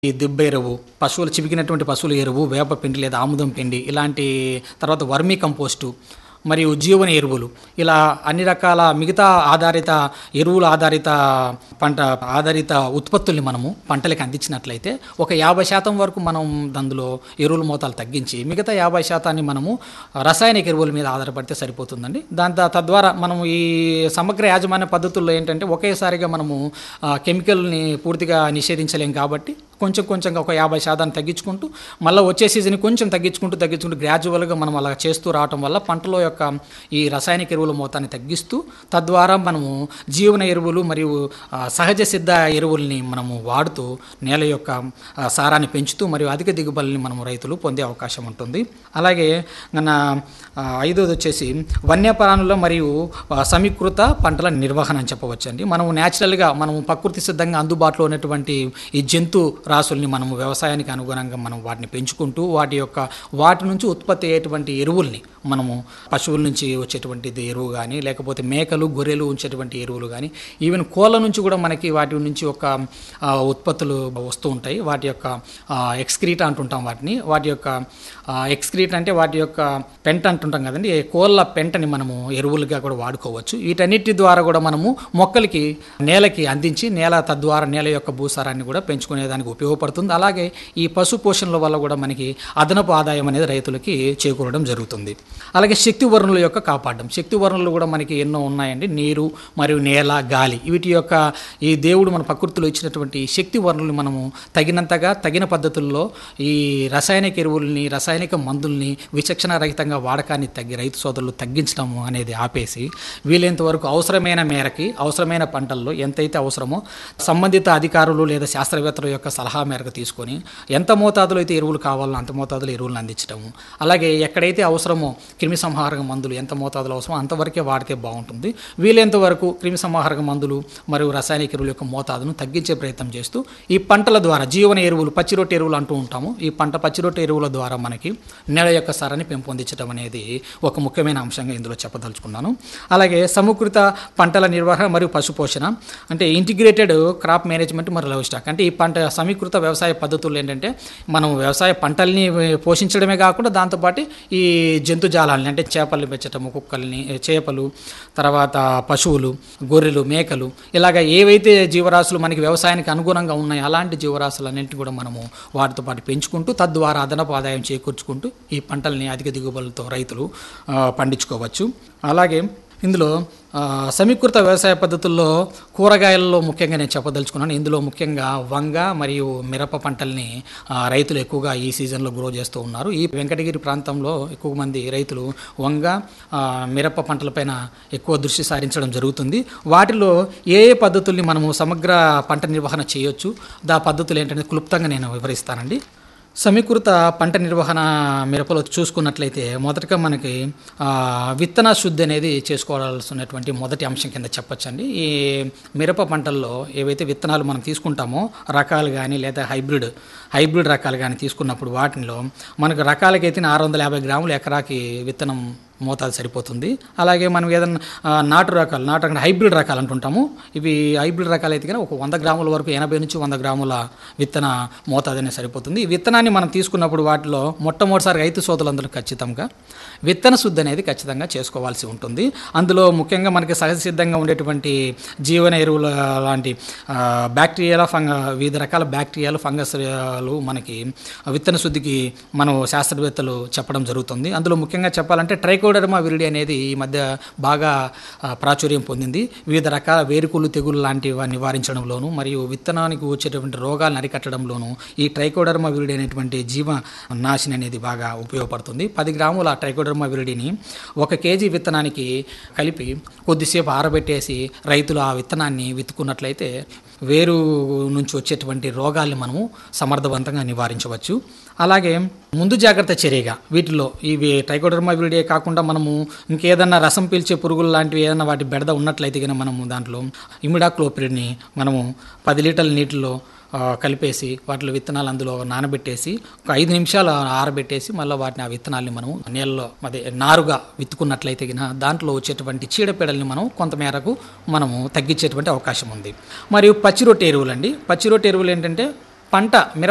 ఈ దిబ్బ ఎరువు పశువులు చివికినటువంటి పశువుల ఎరువు వేప పిండి లేదా ఆముదం పిండి ఇలాంటి తర్వాత వర్మీ కంపోస్టు మరియు జీవన ఎరువులు ఇలా అన్ని రకాల మిగతా ఆధారిత ఎరువుల ఆధారిత పంట ఆధారిత ఉత్పత్తుల్ని మనము పంటలకు అందించినట్లయితే ఒక యాభై శాతం వరకు మనం అందులో ఎరువుల మోతాలు తగ్గించి మిగతా యాభై శాతాన్ని మనము రసాయనిక ఎరువుల మీద ఆధారపడితే సరిపోతుందండి దాని త- తద్వారా మనము ఈ సమగ్ర యాజమాన్య పద్ధతుల్లో ఏంటంటే ఒకేసారిగా మనము ఆ, కెమికల్ని పూర్తిగా నిషేధించలేం కాబట్టి కొంచెం కొంచెంగా ఒక యాభై శాతాన్ని తగ్గించుకుంటూ మళ్ళీ వచ్చే సీజన్ కొంచెం తగ్గించుకుంటూ తగ్గించుకుంటూ గ్రాడ్యువల్గా మనం అలా చేస్తూ రావటం వల్ల పంటలో యొక్క ఈ రసాయనిక ఎరువుల మొత్తాన్ని తగ్గిస్తూ తద్వారా మనము జీవన ఎరువులు మరియు ఆ, సహజ సిద్ధ ఎరువుల్ని మనము వాడుతూ నేల యొక్క ఆ, సారాన్ని పెంచుతూ మరియు అధిక దిగుబడిని మనము రైతులు పొందే అవకాశం ఉంటుంది అలాగే మన ఆ, ఐదోది వచ్చేసి వన్యప్రాణుల మరియు ఆ, సమీకృత పంటల నిర్వహణ అని చెప్పవచ్చండి మనము న్యాచురల్గా మనము ప్రకృతి సిద్ధంగా అందుబాటులో ఉన్నటువంటి ఈ జంతు రాసుల్ని మనము వ్యవసాయానికి అనుగుణంగా మనం వాటిని పెంచుకుంటూ వాటి యొక్క వాటి నుంచి ఉత్పత్తి అయ్యేటువంటి ఎరువుల్ని మనము పశువుల నుంచి వచ్చేటువంటి ఎరువు కానీ లేకపోతే మేకలు గొర్రెలు ఉంచేటువంటి ఎరువులు కానీ ఈవెన్ కోళ్ళ నుంచి కూడా మనకి వాటి నుంచి ఒక ఆ, ఉత్పత్తులు వస్తూ ఉంటాయి వాటి యొక్క ఎక్స్క్రీట్ అంటుంటాం వాటిని వాటి యొక్క ఎక్స్క్రీట్ అంటే వాటి యొక్క పెంట అంటుంటాం కదండి ఈ కోళ్ళ పెంటని మనము ఎరువులుగా కూడా వాడుకోవచ్చు వీటన్నిటి ద్వారా కూడా మనము మొక్కలకి నేలకి అందించి నేల తద్వారా నేల యొక్క భూసారాన్ని కూడా పెంచుకునేదానికి ఉపయోగపడుతుంది అలాగే ఈ పశు పోషణల వల్ల కూడా మనకి అదనపు ఆదాయం అనేది రైతులకి చేకూరడం జరుగుతుంది అలాగే శక్తి వనరుల యొక్క కాపాడడం శక్తి వనరులు కూడా మనకి ఎన్నో ఉన్నాయండి నీరు మరియు నేల గాలి వీటి యొక్క ఈ దేవుడు మన ప్రకృతిలో ఇచ్చినటువంటి శక్తి వనరులు మనము తగినంతగా తగిన పద్ధతుల్లో ఈ రసాయనిక ఎరువుల్ని రసాయనిక మందుల్ని విచక్షణ రహితంగా వాడకాన్ని తగ్గి రైతు సోదరులు తగ్గించడం అనేది ఆపేసి వీలైనంత వరకు అవసరమైన మేరకి అవసరమైన పంటల్లో ఎంతైతే అవసరమో సంబంధిత అధికారులు లేదా శాస్త్రవేత్తల యొక్క సలహా మేరకు తీసుకొని ఎంత మోతాదులో అయితే ఎరువులు కావాలో అంత మోతాదులో ఎరువులను అందించడము అలాగే ఎక్కడైతే అవసరమో క్రిమి సంహారక మందులు ఎంత మోతాదులో అవసరమో అంతవరకే వాడితే బాగుంటుంది వీలైనంత వరకు క్రిమి సంహారక మందులు మరియు రసాయనిక ఎరువుల యొక్క మోతాదును తగ్గించే ప్రయత్నం చేస్తూ ఈ పంటల ద్వారా జీవన ఎరువులు పచ్చిరొట్టు ఎరువులు అంటూ ఉంటాము ఈ పంట పచ్చిరొట్టు ఎరువుల ద్వారా మనకి నేల యొక్క సారాన్ని పెంపొందించడం అనేది ఒక ముఖ్యమైన అంశంగా ఇందులో చెప్పదలుచుకున్నాను అలాగే సమకృత పంటల నిర్వహణ మరియు పశుపోషణ అంటే ఇంటిగ్రేటెడ్ క్రాప్ మేనేజ్మెంట్ మరియు లవ్ స్టాక్ అంటే ఈ పంట సమీకృత వ్యవసాయ పద్ధతులు ఏంటంటే మనం వ్యవసాయ పంటల్ని పోషించడమే కాకుండా దాంతోపాటు ఈ జంతుజాలాలని అంటే చేపల్ని పెంచటము కుక్కల్ని చేపలు తర్వాత పశువులు గొర్రెలు మేకలు ఇలాగ ఏవైతే జీవరాశులు మనకి వ్యవసాయానికి అనుగుణంగా ఉన్నాయో అలాంటి జీవరాశులన్నింటినీ కూడా మనము వాటితో పాటు పెంచుకుంటూ తద్వారా అదనపు ఆదాయం చేకూర్చుకుంటూ ఈ పంటల్ని అధిక దిగుబడులతో రైతులు ఆ, పండించుకోవచ్చు అలాగే ఇందులో ఆ, సమీకృత వ్యవసాయ పద్ధతుల్లో కూరగాయల్లో ముఖ్యంగా నేను చెప్పదలుచుకున్నాను ఇందులో ముఖ్యంగా వంగ మరియు మిరప పంటల్ని ఆ, రైతులు ఎక్కువగా ఈ సీజన్లో గ్రో చేస్తూ ఉన్నారు ఈ వెంకటగిరి ప్రాంతంలో ఎక్కువ మంది రైతులు వంగ ఆ, మిరప పంటలపైన ఎక్కువ దృష్టి సారించడం జరుగుతుంది వాటిలో ఏ ఏ పద్ధతుల్ని మనము సమగ్ర పంట నిర్వహణ చేయొచ్చు దా పద్ధతులు ఏంటనేది క్లుప్తంగా నేను వివరిస్తానండి సమీకృత పంట నిర్వహణ మిరపలో చూసుకున్నట్లయితే మొదటగా మనకి ఆ, విత్తన శుద్ధి అనేది చేసుకోవాల్సినటువంటి మొదటి అంశం కింద చెప్పొచ్చండి ఈ మిరప పంటల్లో ఏవైతే విత్తనాలు మనం తీసుకుంటామో రకాలు కానీ లేదా హైబ్రిడ్ హైబ్రిడ్ రకాలు కానీ తీసుకున్నప్పుడు వాటిలో మనకు రకాలకైతే ఆరు వందల యాభై గ్రాములు ఎకరాకి విత్తనం మోతాదు సరిపోతుంది అలాగే మనం ఏదైనా ఆ, నాటు రకాలు నాటు అంటే హైబ్రిడ్ రకాలు అంటుంటాము ఇవి హైబ్రిడ్ రకాలు అయితే కనుక ఒక వంద గ్రాముల వరకు ఎనభై నుంచి వంద గ్రాముల విత్తన మోతాదు అనేది సరిపోతుంది ఈ విత్తనాన్ని మనం తీసుకున్నప్పుడు వాటిలో మొట్టమొదటిసారి రైతు సోదరులందరూ ఖచ్చితంగా విత్తన శుద్ధి అనేది ఖచ్చితంగా చేసుకోవాల్సి ఉంటుంది అందులో ముఖ్యంగా మనకి సహజ సిద్ధంగా ఉండేటువంటి జీవన ఎరువుల లాంటి ఆ, బ్యాక్టీరియాల ఫంగ వివిధ రకాల బ్యాక్టీరియాలు ఫంగస్లు మనకి విత్తన శుద్ధికి మనం శాస్త్రవేత్తలు చెప్పడం జరుగుతుంది అందులో ముఖ్యంగా చెప్పాలంటే ట్రైకోడర్మా విరిడి అనేది ఈ మధ్య బాగా ఆ, ప్రాచుర్యం పొందింది వివిధ రకాల వేరుకులు తెగులు లాంటివి నివారించడంలోను మరియు విత్తనానికి వచ్చేటువంటి రోగాలను అరికట్టడంలోను ఈ ట్రైకోడర్మా విరిడి అనేటువంటి జీవ నాశిని అనేది బాగా ఉపయోగపడుతుంది పది గ్రాముల ట్రైకోడర్మా విరిడిని ఒక కేజీ విత్తనానికి కలిపి కొద్దిసేపు ఆరబెట్టేసి రైతులు ఆ విత్తనాన్ని విత్తుకున్నట్లయితే వేరు నుంచి వచ్చేటువంటి రోగాల్ని మనము సమర్థవంతంగా నివారించవచ్చు అలాగే ముందు జాగ్రత్త చర్యగా వీటిలో ఇవి ట్రైకోడర్మా విరిడే కాకుండా మనము ఇంకేదన్నా రసం పీల్చే పురుగులు లాంటివి ఏదైనా వాటి బెడద ఉన్నట్లయితే కనుక మనము దాంట్లో ఇమిడాక్లోపిరిడ్ని మనము పది లీటర్ల నీటిలో ఆ, కలిపేసి వాటిలో విత్తనాలు అందులో నానబెట్టేసి ఒక ఐదు నిమిషాలు ఆరబెట్టేసి మళ్ళీ వాటిని ఆ విత్తనాల్ని మనం నీళ్ళలో అదే నారుగా విత్తుకున్నట్లయితే గిన దాంట్లో వచ్చేటువంటి చీడపీడల్ని మనం కొంతమేరకు మనము తగ్గించేటువంటి అవకాశం ఉంది మరియు పచ్చిరొట్టె ఎరువులు అండి పచ్చిరొట్టె ఎరువులు ఏంటంటే పంట మిరప